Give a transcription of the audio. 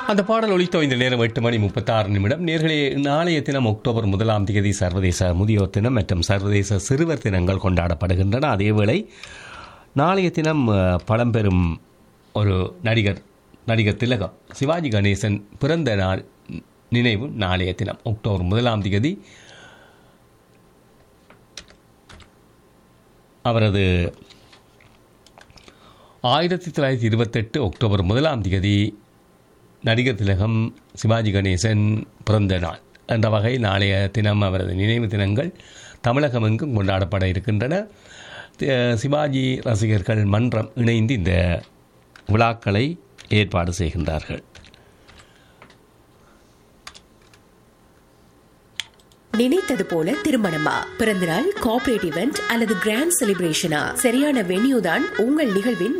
அந்த பாடல் ஒலித்த இந்த நேரம் எட்டு மணி முப்பத்தாறு நிமிடம் நேர்களே நாளைய தினம் அக்டோபர் முதலாம் தேதி சர்வதேச முதியோர் தினம் மற்றும் சர்வதேச சிறுவர் தினங்கள் கொண்டாடப்படுகின்றன அதேவேளை நாளைய தினம் அஹ், பழம்பெரும் ஒரு நடிகர் நடிகர் திலகம் சிவாஜி கணேசன் பிறந்த நாள் நினைவு நாளைய தினம் அக்டோபர் முதலாம் தேதி அவரது ஆயிரத்தி தொள்ளாயிரத்தி இருபத்தெட்டு அக்டோபர் முதலாம் தேதி நடிகர் திலகம் சிவாஜி கணேசன் பிறந்த நாள் என்ற வகை நாளைய தினம் அவரது நினைவு தினங்கள் தமிழகமெங்கும் கொண்டாடப்பட இருக்கின்றன தி- சிவாஜி ரசிகர்கள் மன்றம் இணைந்து இந்த விழாக்களை ஏற்பாடு செய்கின்றார்கள் நினைத்தது போல திருமணமா பிறந்தநாள் கார்ப்பரேட் இவெண்ட் அல்லது கிராண்ட் செலிப்ரேஷனா சரியான வென்யூ தான் உங்கள் நிகழ்வின்